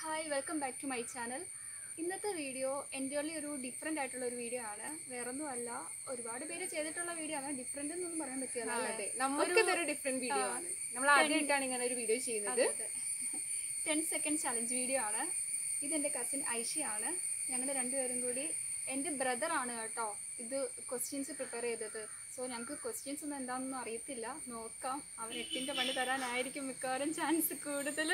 Hi welcome back to my channel ഇന്നത്തെ video എൻ്റെ ഉള്ളിൽ ഒരു ഡിഫറെൻ്റ് ആയിട്ടുള്ള ഒരു വീഡിയോ ആണ് വേറൊന്നും അല്ല ഒരുപാട് പേര് ചെയ്തിട്ടുള്ള വീഡിയോ ആണ് ഡിഫറെൻ്റ് എന്നൊന്നും പറയാൻ പറ്റില്ല അതെ നമുക്ക് ഇതൊരു ഡിഫറെന്റ് വീഡിയോ ആണ് നമ്മൾ ആദ്യമായിട്ടാണ് ഇങ്ങനെ ഒരു വീഡിയോ ചെയ്യുന്നത് ടെൻ സെക്കൻഡ് ചലഞ്ച് വീഡിയോ ആണ് ഇതെൻ്റെ കസിൻ ഐഷയാണ് ഞങ്ങൾ രണ്ടുപേരും കൂടി എൻ്റെ ബ്രദറാണ് കേട്ടോ ഇത് ക്വസ്റ്റ്യൻസ് പ്രിപ്പയർ ചെയ്തത് സോ ഞങ്ങൾക്ക് ക്വസ്റ്റ്യൻസ് ഒന്നും എന്താണെന്നൊന്നും അറിയത്തില്ല നോക്കാം അവൻ എട്ടിൻ്റെ പണി തരാനായിരിക്കും മിക്കവാറും ചാൻസ് കൂടുതൽ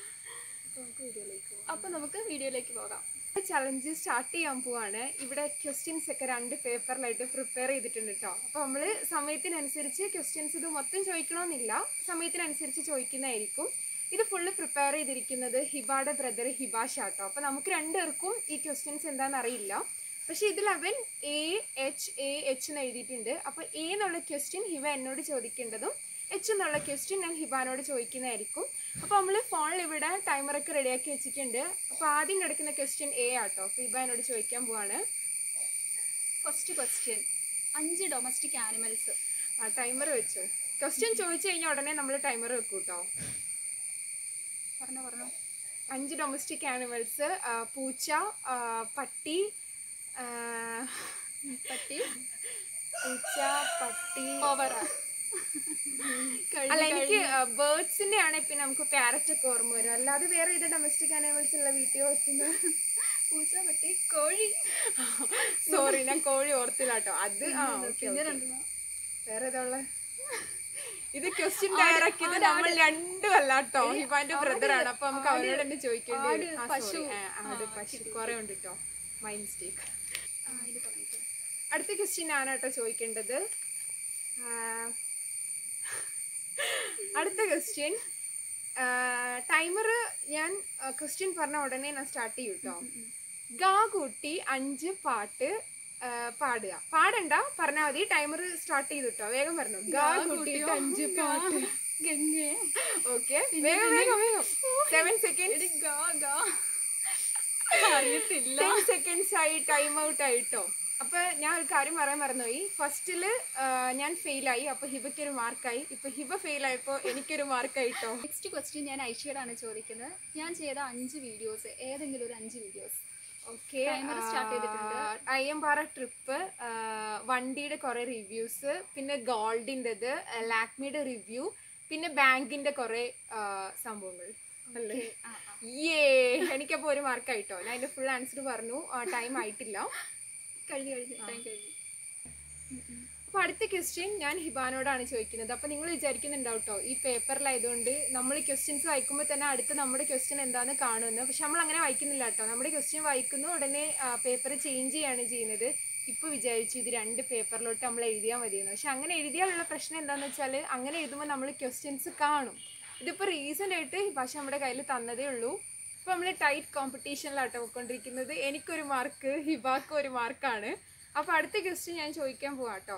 അപ്പോൾ നമുക്ക് വീഡിയോയിലേക്ക് പോകാം ചലഞ്ച് സ്റ്റാർട്ട് ചെയ്യാൻ പോവാണ് ഇവിടെ ക്വസ്റ്റ്യൻസ് ഒക്കെ രണ്ട് പേപ്പറിലായിട്ട് പ്രിപ്പയർ ചെയ്തിട്ടുണ്ട് കേട്ടോ അപ്പോൾ നമ്മൾ സമയത്തിനനുസരിച്ച് ക്വസ്റ്റ്യൻസ് ഇത് മൊത്തം ചോദിക്കണമെന്നില്ല സമയത്തിനനുസരിച്ച് ചോദിക്കുന്നതായിരിക്കും ഇത് ഫുള്ള് പ്രിപ്പയർ ചെയ്തിരിക്കുന്നത് ഹിബയുടെ ബ്രദർ ഹിബാഷ കേട്ടോ അപ്പോൾ നമുക്ക് രണ്ടുപേർക്കും ഈ ക്വസ്റ്റ്യൻസ് എന്താണെന്ന് അറിയില്ല പക്ഷേ ഇതിൽ അവൻ എ എച്ച് എ എച്ച് എന്ന് എഴുതിയിട്ടുണ്ട് അപ്പോൾ എ എന്നുള്ള ക്വസ്റ്റ്യൻ ഹിബ എന്നോട് ചോദിക്കേണ്ടതും എച്ച് എന്നുള്ള ക്വസ്റ്റ്യൻ ഞാൻ ഹിബാനോട് ചോദിക്കുന്നതായിരിക്കും അപ്പോൾ നമ്മൾ ഫോണിൽ ഇവിടെ ടൈമറൊക്കെ റെഡിയാക്കി വെച്ചിട്ടുണ്ട് അപ്പോൾ ആദ്യം കിടക്കുന്ന ക്വസ്റ്റ്യൻ എ ആട്ടോ അപ്പോൾ ഹിബ എന്നോട് ചോദിക്കാൻ പോവാണ് ഫസ്റ്റ് ക്വസ്റ്റ്യൻ അഞ്ച് ഡൊമസ്റ്റിക് ആനിമൽസ് ആ ടൈമർ വെച്ചു ക്വസ്റ്റ്യൻ ചോദിച്ചു കഴിഞ്ഞാൽ ഉടനെ നമ്മൾ ടൈമർ വെക്കും കേട്ടോ പറഞ്ഞോ പറഞ്ഞോ അഞ്ച് ഡൊമസ്റ്റിക് ആനിമൽസ് പൂച്ച ആ, പട്ടി ആ, പട്ടി പൂച്ച പട്ടി ഓവറ അല്ല എനിക്ക് ബേർഡ്സിന്റെ ആണ് പിന്നെ നമുക്ക് പാരറ്റ് ഒക്കെ ഓർമ്മ വരും അല്ലാതെ വേറെ ഏത് ഡൊമസ്റ്റിക് ആനിമൽസ് ഉള്ള വീട്ടിൽ ഓർക്കുന്നത് പൂച്ച പട്ടി കോഴി സോറി ഞാൻ കോഴി ഓർത്തില്ല കേട്ടോ അത് ആ ഓക്കെ പിന്നെ രണ്ടെണ്ണം വേറെ ഏതാ ഉള്ളെ? ഇത് ക്വസ്റ്റ്യൻ ഡയറക്റ്റ് നമ്മൾ രണ്ടും അല്ല കേട്ടോ ഹിബാന്റെ ബ്രദർ ആണ് അപ്പൊ നമുക്ക് അവരോട് തന്നെ ചോദിക്കേണ്ടി ആട്, വരും ആ, പശു. sorry. ആ, ആട് പശു കുറെ ഉണ്ട് കേട്ടോ മൈ മിസ്റ്റേക്ക് ആ, ഇത് പറഞ്ഞിട്ട്. അടുത്ത ക്വസ്റ്റ്യൻ ആണ് കേട്ടോ ചോദിക്കേണ്ടത് ആ, അടുത്ത ക്വസ്റ്റ്യൻ ടൈമർ ഞാൻ ക്വസ്റ്റ്യൻ പറഞ്ഞ ഉടനെ ഞാൻ സ്റ്റാർട്ട് ചെയ്യും കേട്ടോ ഗാ കൂട്ടി അഞ്ച് പാട്ട് ആ, പാടുക പാടണ്ട പറഞ്ഞാൽ മതി ടൈമർ സ്റ്റാർട്ട് ചെയ്തു കേട്ടോ വേഗം പറഞ്ഞു ഗാ കൂട്ടിയിട്ട് അഞ്ച് പാട്ട് ഗംഗേ ഓക്കെ വേഗം വേഗം വേഗം സെവൻ സെക്കൻഡ് എടി ഗാ ഗാ അറിയത്തില്ല ടെൻ സെക്കൻഡ്സ് ആയി ടൈം ഔട്ട് ആയിട്ടോ അപ്പൊ ഞാൻ ഒരു കാര്യം പറയാൻ മറന്നുപോയി ഫസ്റ്റില് ഞാൻ ഫെയിലായി അപ്പൊ ഹിബയ്ക്ക് ഒരു മാർക്കായി ഇപ്പൊ ഹിബ ഫെയിൽ ആയപ്പോ എനിക്കൊരു മാർക്കായിട്ടോ നെക്സ്റ്റ് ക്വസ്റ്റ്യൻ ഞാൻ ഐഷയോടാണ് ചോദിക്കുന്നത് ഞാൻ ചെയ്ത അഞ്ച് വീഡിയോസ് ഏതെങ്കിലും ഒരു അഞ്ച് വീഡിയോസ് ഓക്കെ Timer start ചെയ്തിട്ടുണ്ട്. അയ്യമ്പാറ ട്രിപ്പ് വണ്ടിയുടെ കുറെ റിവ്യൂസ് പിന്നെ ഗോൾഡിൻ്റെത് ലാക്മിയുടെ റിവ്യൂ പിന്നെ ബാങ്കിന്റെ കുറെ സംഭവങ്ങൾ അല്ലേ ഏ എനിക്കപ്പോ ഒരു മാർക്കായിട്ടോ ഞാൻ അതിന്റെ ഫുൾ ആൻസർ പറഞ്ഞു ടൈം ആയിട്ടില്ല കഴിഞ്ഞു കഴിഞ്ഞു ടൈം കഴിഞ്ഞു അപ്പൊ അടുത്ത ക്വസ്റ്റ്യൻ ഞാൻ ഹിബാനോടാണ് ചോദിക്കുന്നത് അപ്പൊ നിങ്ങൾ വിചാരിക്കുന്നുണ്ടാവും കേട്ടോ ഈ പേപ്പറിലായതുകൊണ്ട് നമ്മൾ ക്വസ്റ്റ്യൻസ് വായിക്കുമ്പോൾ തന്നെ അടുത്ത് നമ്മുടെ ക്വസ്റ്റ്യൻ എന്താണെന്ന് കാണുമെന്ന് പക്ഷെ നമ്മൾ അങ്ങനെ വായിക്കുന്നില്ല കേട്ടോ നമ്മുടെ ക്വസ്റ്റ്യൻ വായിക്കുന്നു ഉടനെ പേപ്പർ ചേഞ്ച് ചെയ്യാണ് ചെയ്യുന്നത് ഇപ്പൊ വിചാരിച്ചു ഇത് രണ്ട് പേപ്പറിലോട്ട് നമ്മൾ എഴുതിയാൽ മതിയെന്ന് പക്ഷെ അങ്ങനെ എഴുതിയാലുള്ള പ്രശ്നം എന്താണെന്ന് വെച്ചാൽ അങ്ങനെ എഴുതുമ്പോൾ നമ്മൾ ക്വസ്റ്റ്യൻസ് കാണും ഇതിപ്പോൾ റീസെൻ്റ് ആയിട്ട് പക്ഷെ നമ്മുടെ കയ്യിൽ തന്നതേ ഉള്ളൂ ഇപ്പൊ നമ്മൾ ടൈറ്റ് കോമ്പറ്റീഷനിലാട്ടോ പോയിക്കൊണ്ടിരിക്കുന്നത് എനിക്കൊരു മാർക്ക് ഹിബാക്ക് ഒരു മാർക്കാണ് അപ്പൊ അടുത്ത ക്വസ്റ്റ്യൻ ഞാൻ ചോദിക്കാൻ പോവാ കേട്ടോ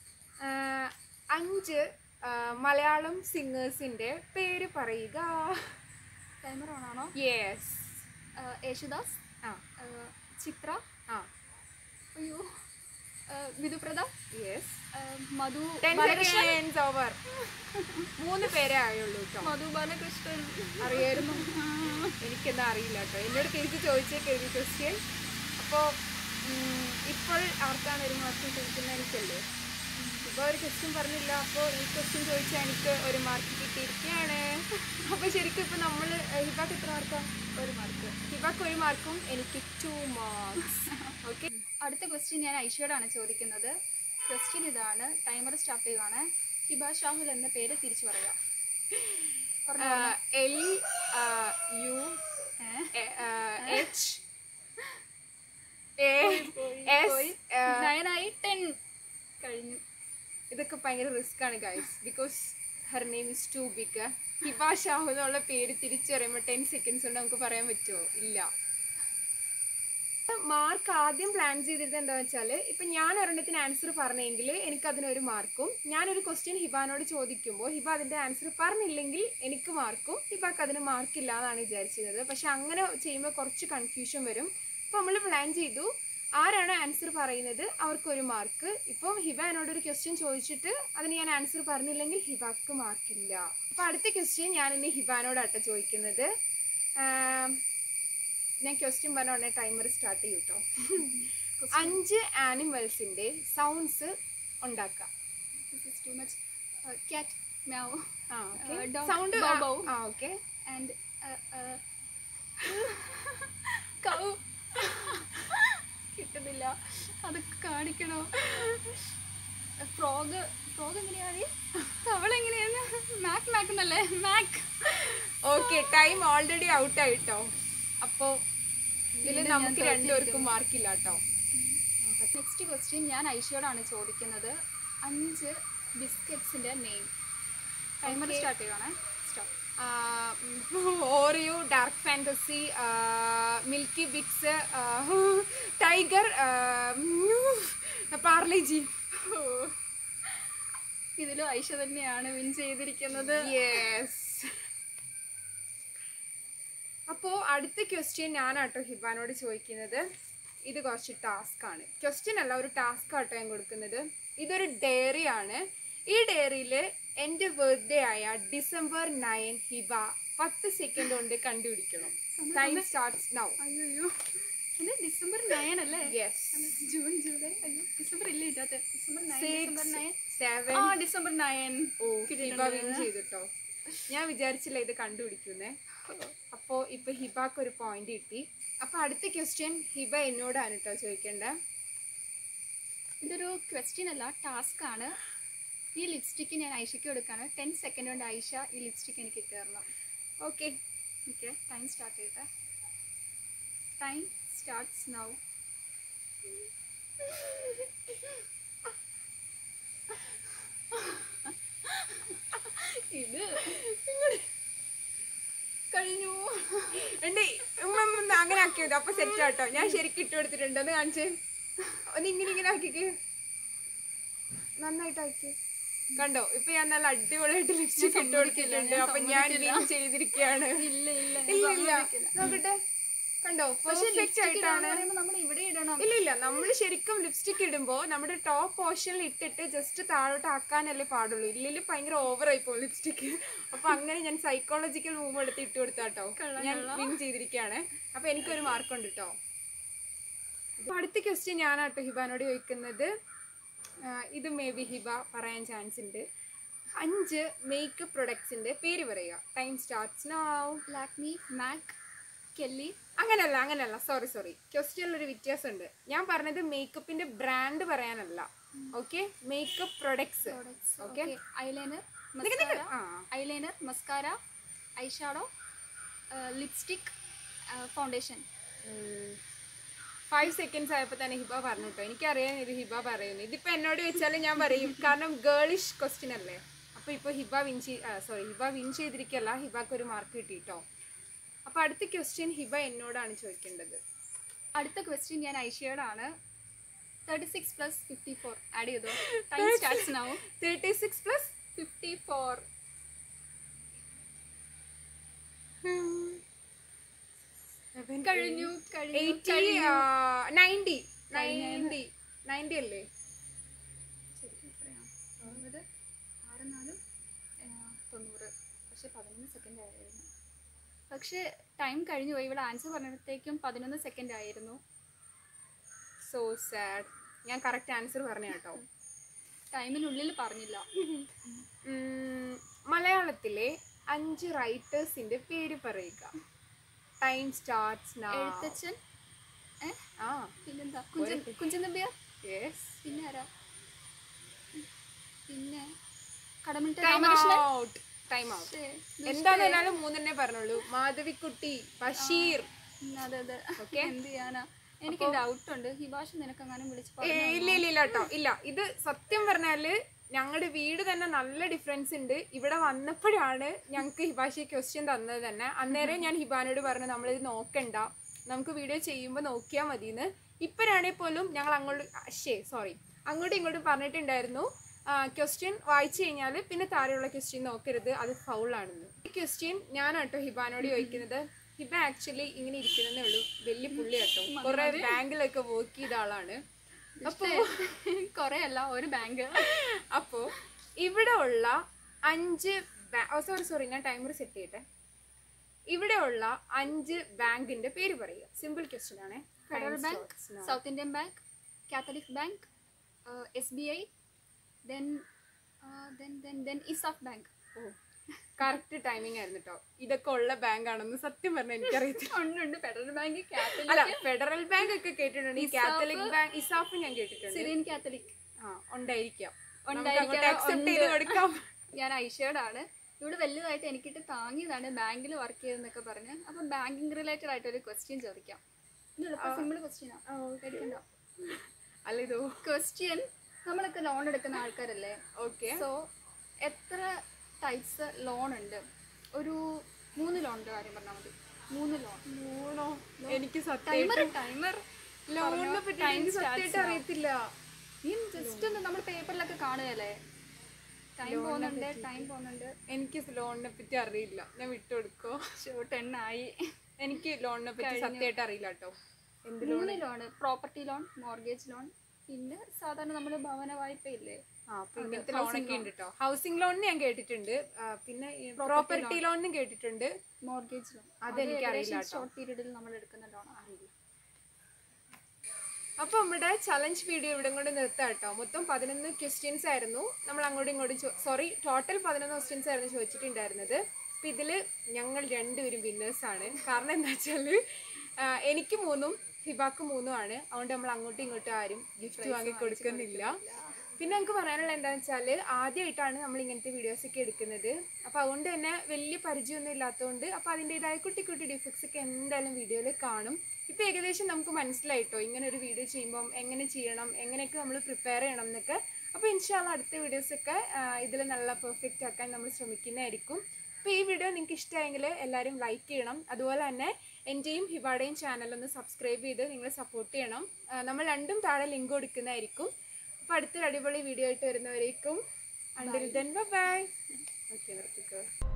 അഞ്ച് ആ, മലയാളം സിംഗേഴ്സിന്റെ പേര് പറയുക ടൈമർ ഓണാണോ യെസ് യേശുദാസ് ആ ആ, ചിത്ര ആ അയ്യോ ആ, വിധുപ്രത യെസ് ആ, Madhu ten Balakrishnan seconds over മൂന്ന് പേരേ ആയുള്ളൂ കേട്ടോ മധു ബാലകൃഷ്ണൻ അറിയായിരുന്നു എനിക്കെന്താ അറിയില്ല കേട്ടോ എന്നോട് തിരിച്ച് ചോദിച്ചേക്കരുത് ക്വസ്റ്റ്യൻ അപ്പോൾ ഇപ്പോൾ ആർക്കാണ് ഒരു മാർക്ക് ചോദിക്കുന്നത് എനിക്കല്ലേ ഇപ്പോൾ ഒരു ക്വസ്റ്റ്യൻ പറഞ്ഞില്ല അപ്പോൾ ഈ ക്വസ്റ്റ്യൻ ചോദിച്ചാൽ എനിക്ക് ഒരു മാർക്ക് കിട്ടിയിരിക്കുകയാണ് അപ്പോൾ ശരിക്കും ഇപ്പോൾ നമ്മൾ ഹിബാക്ക് എത്ര മാർക്കാണ് ഒരു മാർക്ക് ഹിബാക്ക് ഒരു മാർക്കും എനിക്ക് ടു മാർക്സ് ഓക്കെ അടുത്ത ക്വസ്റ്റ്യൻ ഞാൻ ഐഷയോടാണ് ചോദിക്കുന്നത് ക്വസ്റ്റ്യൻ ഇതാണ് ടൈമർ സ്റ്റാർട്ട് ചെയ്യുവാണ് ഹിബ ഷാഹുൽ എന്ന പേര് തിരിച്ചു പറയുക പറഞ്ഞോ. L U A? H A S പോയി. Nine ആയി ടെൻ കഴിഞ്ഞു ഇതൊക്കെ ഭയങ്കര റിസ്ക് ആണ് guys because her name is too big Hiba Shahu എന്നുള്ള പേര് തിരിച്ചറിയുമ്പോൾ ടെൻ സെക്കൻഡ്സ് കൊണ്ട് നമുക്ക് പറയാൻ പറ്റുമോ ഇല്ല മാർക്ക് ആദ്യം പ്ലാൻ ചെയ്തിട്ട് എന്താ വെച്ചാൽ ഇപ്പൊ ഞാൻ ഒരെണ്ണത്തിന് ആൻസർ പറഞ്ഞെങ്കിൽ എനിക്ക് അതിനൊരു മാർക്കും ഞാനൊരു ക്വസ്റ്റ്യൻ ഹിബാനോട് ചോദിക്കുമ്പോൾ ഹിബ അതിന്റെ ആൻസർ പറഞ്ഞില്ലെങ്കിൽ എനിക്ക് മാർക്കും ഹിബാക്ക് അതിന് മാർക്കില്ല എന്നാണ് വിചാരിച്ചിരുന്നത് പക്ഷെ അങ്ങനെ ചെയ്യുമ്പോൾ കുറച്ച് കൺഫ്യൂഷൻ വരും അപ്പോൾ നമ്മൾ പ്ലാൻ ചെയ്തു ആരാണ് ആൻസർ പറയുന്നത് അവർക്കൊരു മാർക്ക് ഇപ്പം ഹിബ എന്നോട് ഒരു ക്വസ്റ്റ്യൻ ചോദിച്ചിട്ട് അതിന് ഞാൻ ആൻസർ പറഞ്ഞില്ലെങ്കിൽ ഹിബാക്ക് മാർക്കില്ല അപ്പോൾ അടുത്ത ക്വസ്റ്റ്യൻ ഞാൻ ഇനി ഹിബാനോടാട്ടോ ചോദിക്കുന്നത് ആം, ഞാൻ ക്വസ്റ്റ്യൻ പറഞ്ഞ ഉടനെ ടൈമർ സ്റ്റാർട്ട് ചെയ്യും കേട്ടോ അഞ്ച് ആനിമൽസിന്റെ സൗണ്ട്സ് ഉണ്ടാക്കാം This is too much. Uh, cat, meow, ആ Uh, dog, sound bow, bow. ആ okay and uh, uh, cow. കിട്ടുന്നില്ല അത് കാണിക്കണോ ഫ്രോഗ് ഫ്രോഗ് എങ്ങനെയാണ് തവള എങ്ങനെയാണ് മാക് മാക് എന്നല്ലേ മാക് ഓക്കെ ടൈം ഓൾറെഡി ഔട്ട് ആയിട്ടോ അപ്പോ ഇതിൽ വീണ്ടും ഞാൻ നമുക്ക് രണ്ടുപേർക്കും മാർക്കില്ല കേട്ടോ നെക്സ്റ്റ് ക്വസ്റ്റ്യൻ ഞാൻ ഐഷയോടാണ് ചോദിക്കുന്നത് അഞ്ച് ബിസ്ക്കറ്റ്സിന്റെ നെയിം ടൈമർ Okay. സ്റ്റാർട്ട് ചെയ്യുവാണേ start Oreo Dark Fantasy Milky Bikis Tiger Parle G ഇതിലും ഐഷ തന്നെയാണ് വിൻ ചെയ്തിരിക്കുന്നത് യെസ് അപ്പോൾ അടുത്ത ക്വസ്റ്റ്യൻ ഞാനാട്ടോ ഹിബാനോട് ചോദിക്കുന്നത് ഇത് കുറച്ച് ടാസ്ക് ആണ് ക്വസ്റ്റ്യൻ അല്ല ഒരു ടാസ്ക് ആട്ടോ ഞാൻ കൊടുക്കുന്നത് ഇതൊരു ഡയറി ആണ് ഈ ഡയറിയിൽ എൻ്റെ ബർത്ത്ഡേ ആയ ഡിസംബർ നയൻ ഹിബ പത്ത് സെക്കൻഡ് കൊണ്ട് കണ്ടുപിടിക്കണം ടൈം സ്റ്റാർട്ട്സ് നൗ അയ്യോ ഇത് ഡിസംബർ നയൻ അല്ലേ യെസ് ജൂൺ ജൂലൈ അയ്യോ ഡിസംബർ ഇല്ല ഇതിനകത്ത് December nine December nine seven ആ December nine oh Hiba win ചെയ്തിട്ടോ ഞാൻ വിചാരിച്ചില്ല ഇത് കണ്ടുപിടിക്കുന്നേ അപ്പോൾ ഇപ്പൊ ഹിബാക്ക് ഒരു പോയിന്റ് കിട്ടി അപ്പൊ അടുത്ത ക്വസ്റ്റ്യൻ ഹിബ എന്നോടാണ് കേട്ടോ ചോദിക്കേണ്ടത് ഇതൊരു ക്വസ്റ്റ്യൻ അല്ല ടാസ്ക് ആണ് ഈ ലിപ്സ്റ്റിക്ക് ഞാൻ ഐഷയ്ക്ക് കൊടുക്കാണ് ടെൻ സെക്കൻഡ് കൊണ്ട് ഐഷ ഈ ലിപ്സ്റ്റിക്ക് എനിക്ക് ഇട്ടുതരണം ഓക്കെ ഓക്കെ ടൈം സ്റ്റാർട്ട് ചെയ്യട്ടെ ടൈം സ്റ്റാർട്ട്സ് നൗ ഇത് കഴിഞ്ഞു ഉണ്ട് ഉമ്മ ഉമ്മ ഒന്ന് അങ്ങനെ ആക്കിയത് അപ്പൊ സെറ്റ് ആട്ടോ ഞാൻ ശരിക്കും ഇട്ട് കൊടുത്തിട്ടുണ്ട് ഒന്ന് കാണിച്ചേ ഒന്ന് ഇങ്ങനെ ഇങ്ങനെ ആക്കിക്ക് നന്നായിട്ട് ആക്കി കണ്ടോ ഇപ്പൊ ഞാൻ നല്ല അടിപൊളിയായിട്ട് ലിപ്സ്റ്റിക് ഇട്ട് കൊടുത്തിട്ടുണ്ട് അപ്പൊ ഞാൻ win ചെയ്തിരിക്കുകയാണ് ഇല്ല ഇല്ല ഇല്ല ഇല്ല നോക്കട്ടെ കണ്ടോ പക്ഷെ പെർഫെക്റ്റ് ആയിട്ടാണ് നമ്മൾ ഇവിടെ ഇടണം ഇല്ല ഇല്ല നമ്മൾ ശരിക്കും ലിപ്സ്റ്റിക് ഇടുമ്പോൾ നമ്മുടെ ടോപ്പ് പോർഷനിൽ ഇട്ടിട്ട് ജസ്റ്റ് താഴോട്ട് ആക്കാനല്ലേ പാടുള്ളൂ ഇല്ലെങ്കിൽ ഭയങ്കര ഓവർ ആയി പോകും ലിപ്സ്റ്റിക് അപ്പൊ അങ്ങനെ ഞാൻ സൈക്കോളജിക്കൽ മൂവ് എടുത്ത് ഇട്ട് കൊടുത്താട്ടോ ഞാൻ വിൻ ചെയ്തിരിക്കുകയാണ് അപ്പൊ എനിക്കൊരു മാർക്ക് ഉണ്ട് കേട്ടോ അപ്പൊ അടുത്ത ക്വസ്റ്റ്യൻ ഞാനാട്ടോ ഹിബാനോട് ചോദിക്കുന്നത് ആ, ഇത് മേ ബി ഹിബ പറയാൻ ചാൻസ് ഉണ്ട് അഞ്ച് മേക്കപ്പ് പ്രൊഡക്ട്സിന്റെ പേര് പറയുക time starts now Lakme MAC കെല്ലി അങ്ങനല്ല അങ്ങനല്ല സോറി സോറി ക്വസ്റ്റ്യനിൽ ഒരു വ്യത്യാസമുണ്ട് ഞാൻ പറഞ്ഞത് മേക്കപ്പിന്റെ ബ്രാൻഡ് പറയാനല്ല okay makeup products okay eyeliner ആ eyeliner mascara eyeshadow lipstick foundation five seconds ആയപ്പോൾ തന്നെ ഹിബ പറഞ്ഞു കേട്ടോ എനിക്കറിയാം ഇത് ഹിബ പറയുന്നു ഇതിപ്പോ എന്നോട് വെച്ചാലും ഞാൻ പറയും കാരണം ഗേളിഷ് ക്വസ്റ്റ്യൻ അല്ലേ അപ്പൊ ഇപ്പൊ Hiba win sorry Hiba win ചെയ്തിരിക്കല്ല ഹിബക്ക് ഒരു മാർക്ക് കിട്ടി കേട്ടോ അപ്പൊ അടുത്ത ക്വസ്റ്റ്യൻ ഹിബ എന്നോടാണ് ചോദിക്കേണ്ടത് അടുത്ത ക്വസ്റ്റ്യൻ ഞാൻ ഐഷയോടാണ് thirty six plus fifty four add ചെയ്തോ time starts now thirty six plus fifty four കഴിഞ്ഞു കഴിഞ്ഞു എയ്റ്റി നയൻറ്റി നയൻറ്റി നയൻറ്റി അല്ലേ ശരി എത്രയാണ് ഒമ്പത് ആറ് നാലും ആ, തൊണ്ണൂറ് പക്ഷെ പതിനൊന്ന് സെക്കൻഡ് ആയിരുന്നു പക്ഷെ ടൈം കഴിഞ്ഞു പോയി ഇവിടെ ആൻസർ പറഞ്ഞപ്പോഴത്തേക്കും പതിനൊന്ന് സെക്കൻഡ് ആയിരുന്നു സോ സാഡ് ഞാൻ കറക്റ്റ് ആൻസർ പറഞ്ഞ കേട്ടോ ടൈമിനുള്ളിൽ പറഞ്ഞില്ല ഉം, മലയാളത്തിലെ അഞ്ച് റൈറ്റേഴ്സിന്റെ പേര് പറയുക ടൈം സ്റ്റാർട്ട്സ് എഴുത്തച്ഛൻ ഏ ആ പിന്നെന്താ കുഞ്ചൻ കുഞ്ചൻ നമ്പ്യാർ യെസ് പിന്നെ ആരാ പിന്നെ Kadammanitta time Ramakrishnan out time out ശ്ശേ, എന്താന്ന് പറഞ്ഞാലും മൂന്നെണ്ണേ പറഞ്ഞോളൂ മാധവിക്കുട്ടി ബഷീർ ഉം, അതെ അതെ Okay. എന്ത് ചെയ്യാനാ എനിക്ക് ഡൗട്ട് ഉണ്ട് ഹിബാഷ് നിനക്കെങ്ങാനും വിളിച്ച് ഏ, പറഞ്ഞു ഇല്ല ഇല്ല ഇല്ല കേട്ടോ ഇല്ല ഇത് സത്യം പറഞ്ഞാല് ഞങ്ങളുടെ വീട് തന്നെ നല്ല ഡിഫറൻസ് ഉണ്ട് ഇവിടെ വന്നപ്പോഴാണ് ഞങ്ങൾക്ക് ഹിബാഷി ക്വസ്റ്റ്യൻ തന്നത് തന്നെ അന്നേരം ഞാൻ ഹിബാനോട് പറഞ്ഞു നമ്മളിത് നോക്കണ്ട നമുക്ക് വീഡിയോ ചെയ്യുമ്പോൾ നോക്കിയാൽ മതിയെന്ന് ഇപ്പോഴാണെങ്കിൽ പോലും ഞങ്ങൾ അങ്ങോട്ട് ശേ സോറി അങ്ങോട്ടും ഇങ്ങോട്ടും പറഞ്ഞിട്ടുണ്ടായിരുന്നു ക്വസ്റ്റ്യൻ വായിച്ചു കഴിഞ്ഞാൽ പിന്നെ താഴെയുള്ള ക്വസ്റ്റ്യൻ നോക്കരുത് അത് ഫൗളാണെന്ന് ഈ ക്വസ്റ്റ്യൻ ഞാനാട്ടോ ഹിബാനോട് ചോദിക്കുന്നത് ഹിബ ആക്ച്വലി ഇങ്ങനെ ഇരിക്കുന്നതേ ഉള്ളൂ വലിയ പുള്ളി കേട്ടോ കുറെ ബാങ്കിലൊക്കെ വർക്ക് ചെയ്ത ആളാണ് അപ്പോ കൊറേ അല്ല ഒരു ബാങ്ക് അപ്പോ ഇവിടെ ഉള്ള അഞ്ച് സോറി സോറി ഞാൻ ടൈമർ സെറ്റ് ചെയ്യട്ടെ ഇവിടെയുള്ള അഞ്ച് ബാങ്കിന്റെ പേര് പറയുക സിമ്പിൾ ക്വസ്റ്റ്യൻ ആണ് Federal Bank South Indian Bank Catholic Bank S B I then then then then ESAF bank correct timing ആയിരുന്നു കേട്ടോ ഇതൊക്കെ ഉള്ള ബാങ്ക് ആണെന്ന് സത്യം പറഞ്ഞാൽ എനിക്കറിയത്തില്ല ഉണ്ട് ഫെഡറൽ ബാങ്ക് അല്ല കാത്തലിക് ഫെഡറൽ ബാങ്ക് ഒക്കെ കേട്ടിട്ടുണ്ട് ഈ ഇസാഫ്. കാത്തലിക് ബാങ്ക് ഇസാഫ് ഞാൻ കേട്ടിട്ടുണ്ട് സിറിയൻ കാത്തലിക് ആ ഉണ്ടായിരിക്കാം ഉണ്ടായിരിക്കാം, അക്സെപ്റ്റ് ചെയ്ത് ഉണ്ട്. കൊടുക്കാം ഞാൻ ഐഷേഡാണ് ഇവിടെ വലുതായിട്ട് എനിക്കിട്ട് താങ്ങിയതാണ് ബാങ്കിൽ വർക്ക് ചെയ്തെന്നൊക്കെ പറഞ്ഞ് അപ്പം ബാങ്കിങ് റിലേറ്റഡ് ആയിട്ട് ഒരു ക്വസ്റ്റ്യൻ ചോദിക്കാം സിമ്പിൾ ക്വസ്റ്റ്യനാണ് പേടിക്കണ്ട അല്ല ഇതോ ക്വസ്റ്റ്യൻ നമ്മളൊക്കെ ലോൺ എടുക്കുന്ന ആൾക്കാരല്ലേ ഓക്കെ സോ എത്ര ടൈപ്സ് ലോൺ ഉണ്ട് ഒരു മൂന്ന് ലോണിന്റെ കാര്യം പറഞ്ഞാൽ മതി മൂന്ന് ലോൺ മൂന്നോ എനിക്ക് ടൈമർ സത്യം ടൈമർ ലോണിനെ പറ്റി എനിക്ക് സത്യമായിട്ട് അറിയത്തില്ല നീ ജസ്റ്റ് ഒന്ന് നമ്മൾ പേപ്പറിലൊക്കെ കാണുകയല്ലേ ടൈം പോകുന്നുണ്ട് ടൈം പോകുന്നുണ്ട് എനിക്ക് ലോണിനെ പറ്റി അറിയില്ല ഞാൻ വിട്ടുകൊടുക്കോ ഷോ ടെൻ ആയി എനിക്ക് ലോണിനെ പറ്റി സത്യമായിട്ട് അറിയില്ല കേട്ടോ എന്ത് മൂന്ന് loan property loan mortgage loan പിന്നെ സാധാരണ നമ്മൾ ഭവന വായ്പ ഇല്ലേ ആ അപ്പൊ ഇങ്ങനത്തെ ലോണൊക്കെ ഉണ്ട് കേട്ടോ ഹൗസിംഗ് ലോണിന് ഞാൻ കേട്ടിട്ടുണ്ട് ആ, പിന്നെ പ്രോപ്പർട്ടി ലോണിനും കേട്ടിട്ടുണ്ട് മോർഗേജ് ലോൺ അതെനിക്ക് അറിയില്ല കേട്ടോ. ഷോർട്ട് പീരീഡിൽ നമ്മൾ എടുക്കുന്ന ലോൺ അറിയില്ല അപ്പോൾ നമ്മുടെ ചലഞ്ച് വീഡിയോ ഇവിടെ കൊണ്ട് നിർത്താം കേട്ടോ മൊത്തം പതിനൊന്ന് ക്വസ്റ്റ്യൻസ് ആയിരുന്നു നമ്മൾ അങ്ങോട്ടും ഇങ്ങോട്ടും സോറി ടോട്ടൽ പതിനൊന്ന് ക്വസ്റ്റ്യൻസ് ആയിരുന്നു ചോദിച്ചിട്ടുണ്ടായിരുന്നത് അപ്പോൾ ഇതിൽ ഞങ്ങൾ രണ്ടുപേരും വിന്നേഴ്സ് ആണ് കാരണം എന്താ വെച്ചാൽ എനിക്ക് മൂന്നും ഹിബാക്ക് മൂന്നും ആണ് അതുകൊണ്ട് നമ്മൾ അങ്ങോട്ടും ഇങ്ങോട്ടും ആരും ഗിഫ്റ്റ് വാങ്ങി കൊടുക്കുന്നില്ല പിന്നെ നമുക്ക് പറയാനുള്ള എന്താണെന്ന് വെച്ചാൽ ആദ്യമായിട്ടാണ് നമ്മൾ ഇങ്ങനത്തെ വീഡിയോസ് ഒക്കെ എടുക്കുന്നത് അപ്പോൾ അതുകൊണ്ട് തന്നെ വലിയ പരിചയമൊന്നും ഇല്ലാത്തതുകൊണ്ട് അപ്പോൾ അതിൻ്റെതായ കുട്ടി കുട്ടി ഡിഫക്ട്സ് ഒക്കെ എന്തായാലും വീഡിയോയിൽ കാണും ഇപ്പോൾ ഏകദേശം നമുക്ക് മനസ്സിലായിട്ടോ ഇങ്ങനെ ഒരു വീഡിയോ ചെയ്യുമ്പം എങ്ങനെ ചെയ്യണം എങ്ങനെയൊക്കെ നമ്മൾ പ്രിപ്പയർ ചെയ്യണം എന്നൊക്കെ അപ്പോൾ ഇൻഷാല്ല അടുത്ത വീഡിയോസൊക്കെ ഇതിൽ നല്ല പെർഫെക്റ്റ് ആക്കാൻ നമ്മൾ ശ്രമിക്കുന്നതായിരിക്കും അപ്പോൾ ഈ വീഡിയോ നിങ്ങൾക്ക് ഇഷ്ടമായെങ്കിൽ എല്ലാവരും ലൈക്ക് ചെയ്യണം അതുപോലെ തന്നെ എൻ്റെയും ഹിബാഡയും ചാനലൊന്ന് സബ്സ്ക്രൈബ് ചെയ്ത് നിങ്ങൾ സപ്പോർട്ട് ചെയ്യണം ആ, നമ്മൾ രണ്ടും താഴെ ലിങ്ക് കൊടുക്കുന്നതായിരിക്കും അപ്പോൾ അടുത്തൊരു അടിപൊളി വീഡിയോ ആയിട്ട് വരുന്നവരേക്കും അണ്ടിൽ ദെൻ ബൈ ഓക്കെ നിർത്തിക്കോ